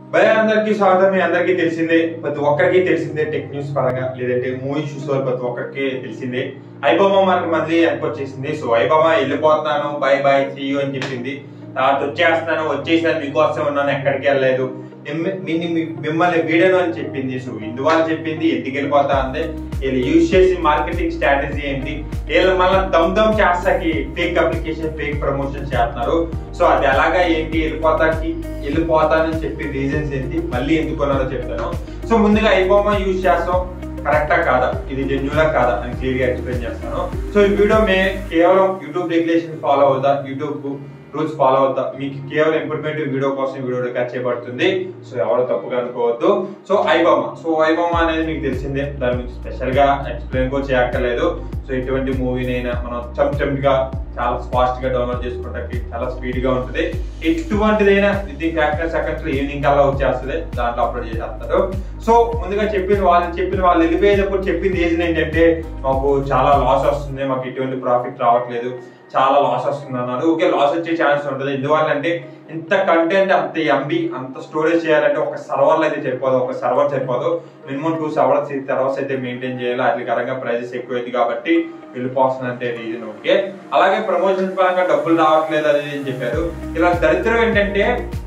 భయ అందరికీ స్వాగతం మీ అందరికీ తెలిసిందే ప్రతి ఒక్కరికి తెలిసిందే టెక్ న్యూస్ పరంగా లేదంటే మూవీ చూసే వాళ్ళు ప్రతి ఒక్కరికి తెలిసిందే ఐబొమ్మ మనకి మళ్ళీ వచ్చేసింది సో ఐబొమ్మ వెళ్ళిపోతున్నాను బై బై సీ అని చెప్పింది తర్వాత వచ్చేస్తాను వచ్చేసాను మీకోసం ఉన్నాను ఎక్కడికి వెళ్ళలేదు మిమ్మ- మిన్ని- మీ- మిమ్మల్ని వీడను అని చెప్పింది సో ఇందువల్ల చెప్పింది ఎందుకు వెళ్ళిపోతా అంటే వీళ్ళు యూజ్ చేసి మార్కెటింగ్ స్ట్రాటజీ ఏంటి వీళ్ళు మళ్ళీ దమ్ దమ్ చేస్తాకి ఫేక్ అప్లికేషన్ ఫేక్ ప్రమోషన్ చేస్తున్నారు సో అది ఎలాగా ఏంటి వెళ్ళిపోతాకి వెళ్ళిపోతానని చెప్పి రీజన్స్ ఏంటి మళ్ళీ ఎందుకు అన్నారో చెప్తాను సో ముందుగా ఐబొమ్మ యూజ్ చేస్తాం కరెక్టా కాదా ఇది జెన్యునా కాదా అని క్లియర్ గా ఎక్స్ప్లెయిన్ చేస్తాను సో ఈ వీడియో మే కేవలం యూట్యూబ్ రెగ్యులేషన్ ఫాలో అవుతా యూట్యూబ్ రూల్స్ ఫాలో అవుతా మీకు కేవలం ఇంప్రూవ్మెంట్ వీడియో కోసం ఈ వీడియో రికార్డ్ చేయబడుతుంది సో ఎవరు తప్పుగా అనుకోవద్దు సో ఐబొమ్మ సో ఐబొమ్మ అనేది మీకు తెలిసిందే దాని గురించి స్పెషల్ గా ఎక్స్ప్లెయిన్ కూడా చేయక్కర్లేదు సో ఎటువంటి మూవీనైనా మనం చమ్ చమ్ గా చాలా ఫాస్ట్ గా డౌన్లోడ్ చేసుకోవడానికి చాలా స్పీడ్ గా ఉంటుంది ఎటువంటిదైనా విత్ ఇన్ ఫ్యాక్టర్ సెకండ్స్ లో ఈవినింగ్ కల్లా వచ్చేస్తుంది దాంట్లో అప్లోడ్ చేసేస్తారు సో ముందుగా చెప్పిన వాళ్ళు చెప్పిన వాళ్ళు వెళ్ళిపోయేటప్పుడు చెప్పింది రీజన్ ఏంటంటే మాకు చాలా లాస్ వస్తుంది మాకు ఎటువంటి ప్రాఫిట్ రావట్లేదు చాలా లాస్ వస్తుంది అన్నారు ఓకే లాస్ వచ్చే ఛాన్స్ ఉంటుంది ఎందువల్ల అంటే ఇంత కంటెంట్ అంత ఎంబీ అంత స్టోరేజ్ చేయాలంటే ఒక సర్వర్లో అయితే సరిపోదు ఒక సర్వర్ సరిపోదు మినిమం టూ సర్వర్స్ సర్వర్స్ అయితే మెయింటైన్ చేయాలి అట్ల కరంగా ప్రైజెస్ ఎక్కువైంది కాబట్టి వెళ్ళిపోతుంది అంటే రీజన్ ఓకే అలాగే ప్రమోషన్ పరంగా డబ్బులు రావట్లేదు అది ఇది అని చెప్పారు ఇలా దరిద్రం ఏంటంటే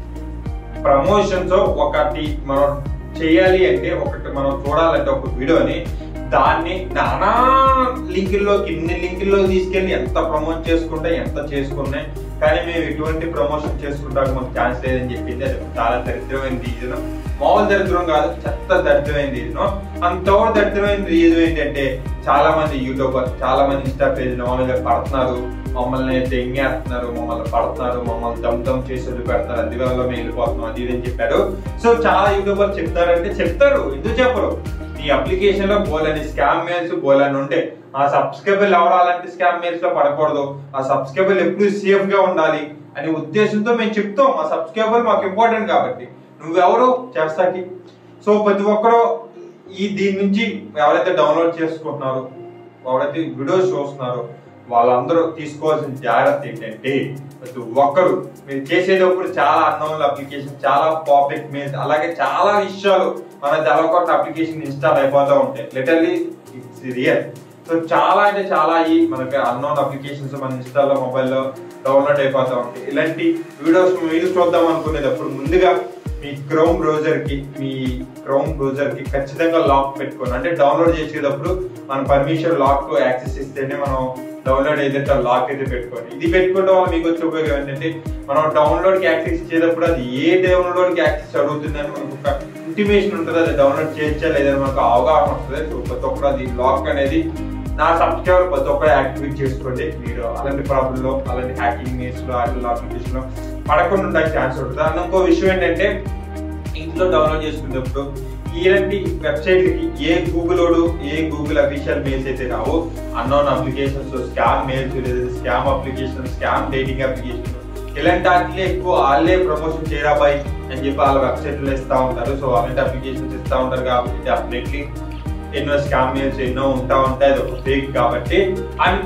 ప్రమోషన్స్ ఒకటి మనం చేయాలి అంటే ఒకటి మనం చూడాలంటే ఒక వీడియోని దాన్ని నానా లింకుల్లోకి ఇన్ని లింకుల్లో తీసుకెళ్లి ఎంత ప్రమోట్ చేసుకుంటే ఎంత చేసుకున్నాయి కానీ మేము ఎటువంటి ప్రమోషన్ చేసుకుంటానికి మాకు ఛాన్స్ లేదని చెప్పింది అది చాలా దరిద్రమైన రీజన్ మామూలు దరిద్రం కాదు చెత్త దరిద్రమైన రీజన్ అంత దరిద్రమైన రీజన్ ఏంటంటే చాలా మంది యూట్యూబర్ చాలా మంది ఇన్స్టా పేజ్ మామూలుగా పడుతున్నారు మమ్మల్ని దెంగేస్తున్నారు మమ్మల్ని పడుతున్నారు మమ్మల్ని దమ్ దమ్ చేసి వదిలిపెడతారు అందువల్ల మేము వెళ్ళిపోతున్నాం అది ఇది అని చెప్పారు సో చాలా యూట్యూబర్ చెప్తారంటే చెప్తారు ఎందుకు చెప్పరు ఈ అప్లికేషన్ లో బోలని స్కామ్ మెయిల్స్ బోలని ఉంటే ఆ సబ్స్క్రైబర్ ఎవరాలంటే స్కామ్ మెయిల్స్ లో పడకూడదు ఆ సబ్స్క్రైబర్ ఎప్పుడు సేఫ్ గా ఉండాలి అనే ఉద్దేశంతో మేము చెప్తాం ఆ సబ్స్క్రైబర్ మాకు ఇంపార్టెంట్ కాబట్టి నువ్వెవరు చేస్తాకి సో ప్రతి ఒక్కరు ఈ దీని నుంచి ఎవరైతే డౌన్లోడ్ చేసుకుంటున్నారో ఎవరైతే వీడియోస్ చూస్తున్నారో వాళ్ళందరూ తీసుకోవాల్సిన జాగ్రత్త ఏంటంటే ప్రతి ఒక్కరు మీరు చేసేటప్పుడు చాలా అన్నోన్ అప్లికేషన్ చాలా పాపులర్ మెయిల్స్ అలాగే చాలా విషయాలు మన తెలవకుండా అప్లికేషన్ ఇన్స్టాల్ అయిపోతూ ఉంటాయి లిటర్లీ ఇట్స్ రియల్ సో చాలా అంటే చాలా ఈ మనకి అన్నోన్ అప్లికేషన్స్ మన ఇన్స్టాలో మొబైల్లో డౌన్లోడ్ అయిపోతూ ఉంటాయి ఇలాంటి వీడియోస్ మీరు చూద్దాం అనుకునేటప్పుడు ముందుగా మీ క్రోమ్ బ్రౌజర్ కి మీ క్రోమ్ బ్రౌజర్ కి ఖచ్చితంగా లాక్ పెట్టుకోండి అంటే డౌన్లోడ్ చేసేటప్పుడు మన పర్మిషన్ లాక్ యాక్సెస్ ఇస్తేనే మనం డౌన్లోడ్ ఏదైతే లాక్ అయితే పెట్టుకోండి ఇది పెట్టుకోవడం వల్ల మీకు వచ్చే ఉపయోగం ఏంటంటే మనం డౌన్లోడ్ కి యాక్సెస్ ఇచ్చేటప్పుడు అది ఏ డౌన్లోడ్ కి యాక్సెస్ అడుగుతుందని మనకు ఒక ఇంటిమేషన్ ఉంటుంది అది డౌన్లోడ్ చేయొచ్చా లేదని మనకు అవగాహన వస్తుంది సో ప్రతి ఒక్కరు అది లాక్ అనేది నా సబ్స్క్రైబర్ ప్రతి ఒక్కరు యాక్టివేట్ చేసుకోండి మీరు అలాంటి ప్రాబ్లమ్ లో అలాంటి హ్యాకింగ్ మీన్స్ లో అలాంటి అప్లికేషన్ లో పడకుండా ఉండే ఛాన్స్ ఉంటుంది అండ్ ఇంకో విషయం ఏంటంటే ఇంట్లో డౌన్లోడ్ చేసుకునేటప్పుడు ఇలాంటి వెబ్సైట్లకి ఏ గూగుల్ ఏ గూగుల్ అఫీషియల్ మెయిల్స్ అయితే రావు అన్నోన్ అప్లికేషన్స్ స్కామ్ మెయిల్స్ లేదా scam application scam dating application ఇలాంటి వాటిలో ఎక్కువ వాళ్ళే ప్రమోషన్ చేయరా బాయ్ అని చెప్పి వాళ్ళ వెబ్సైట్ లో ఇస్తా ఉంటారు సో అలాంటి అప్లికేషన్స్ ఇస్తా ఉంటారు కాబట్టి డెఫినెట్లీ ఎన్నో స్కామ్ మెయిల్స్ ఎన్నో ఉంటా ఉంటాయి అది ఒక ఫేక్ కాబట్టి అండ్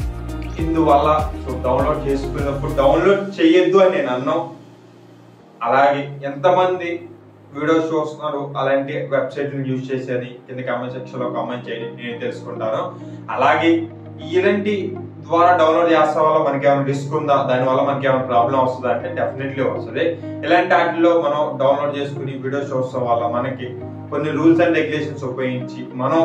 ఇందువల్ల సో డౌన్లోడ్ చేసుకున్నప్పుడు డౌన్లోడ్ చేయొద్దు అని నేను అన్నాం అలాగే ఎంతమంది వీడియోస్ చూస్తున్నారు అలాంటి వెబ్సైట్ యూజ్ చేసేది కింద కామెంట్ సెక్షన్ లో కామెంట్ చేయండి నేను తెలుసుకుంటాను అలాగే ఇలాంటి ద్వారా డౌన్లోడ్ చేస్తా వల్ల మనకి ఏమైనా రిస్క్ ఉందా దాని వల్ల మనకి ఏమైనా ప్రాబ్లం వస్తుందా అంటే డెఫినెట్లీ వస్తుంది ఇలాంటి వాటిలో మనం డౌన్లోడ్ చేసుకుని వీడియోస్ చూస్తాం వల్ల మనకి కొన్ని రూల్స్ అండ్ రెగ్యులేషన్స్ ఉపయోగించి మనం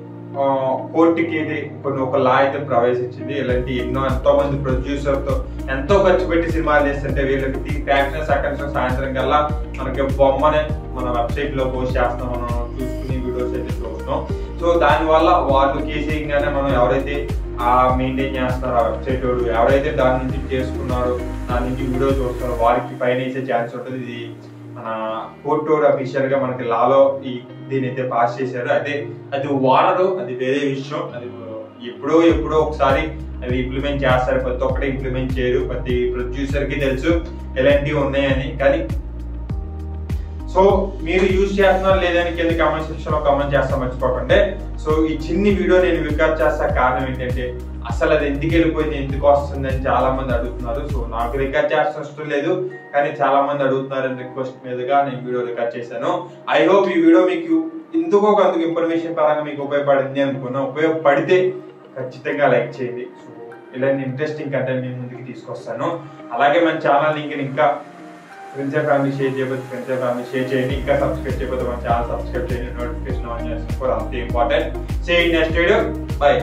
కోర్టుకి అయితే కొన్ని ఒక లా అయితే ప్రవేశించింది ఇలాంటి ఎన్నో ఎంతో మంది ప్రొడ్యూసర్ తో ఎంతో ఖర్చు పెట్టి సినిమాలు చేస్తుంటే వీళ్ళకి ఫ్యాక్షన్ సెకండ్స్ సాయంత్రం కల్లా మనకి బొమ్మనే మన వెబ్సైట్ లో పోస్ట్ చేస్తాం మనం చూసుకుని వీడియోస్ అయితే చూస్తాం సో దాని వల్ల వాళ్ళు కేసీగానే మనం ఎవరైతే ఆ మెయింటైన్ చేస్తున్నారో ఆ వెబ్సైట్ ఎవరైతే దాని నుంచి చేసుకున్నారో దాని నుంచి వీడియో చూస్తున్నారో వారికి పైన వేసే ఛాన్స్ ఉంటుంది ఇది మన కోర్టు అఫీషియల్ గా మనకి లాలో ఈ దీని అయితే పాస్ చేశారు అదే అది వాడరు అది వేరే విషయం అది ఎప్పుడో ఎప్పుడో ఒకసారి అది ఇంప్లిమెంట్ చేస్తారు ప్రతి ఒక్కటి ఇంప్లిమెంట్ చేయరు ప్రతి ప్రొడ్యూసర్ కి తెలుసు ఎలాంటివి ఉన్నాయని కానీ సో మీరు యూజ్ చేస్తున్నారు లేదని కింద కామెంట్ సెక్షన్ లో కామెంట్ చేస్తా మర్చిపోకండి సో ఈ చిన్ని వీడియో నేను రికార్డ్ చేస్తా కారణం ఏంటంటే అసలు అది ఎందుకు వెళ్ళిపోయింది ఎందుకు వస్తుంది అని చాలా మంది అడుగుతున్నారు సో నాకు రికార్డ్ చేయాల్సిన ఇష్టం లేదు కానీ చాలా మంది అడుగుతున్నారు అని రిక్వెస్ట్ మీదుగా నేను వీడియో రికార్డ్ చేశాను ఐ హోప్ ఈ వీడియో మీకు ఎందుకో కొంత ఇన్ఫర్మేషన్ పరంగా మీకు ఉపయోగపడింది అనుకున్నా ఉపయోగపడితే ఖచ్చితంగా లైక్ చేయండి సో ఇలాంటి ఇంట్రెస్టింగ్ కంటెంట్ నేను ముందుకు తీసుకొస్తాను అలాగే మన ఛానల్ లింక్ ఇంకా ఫ్రెండ్స్ ఫ్యామిలీ షేర్ చేయబోతే ఫ్రెండ్స్ ఫ్యామిలీ షేర్ చేయండి ఇంకా సబ్స్క్రైబ్ చేయబోతే మన ఛానల్ సబ్స్క్రైబ్ చేయండి నోటిఫికేషన్ ఆన్ చేసుకోవాలి అంతే ఇంపార్టెంట్ సే నెక్స్ట్ వీడియో బై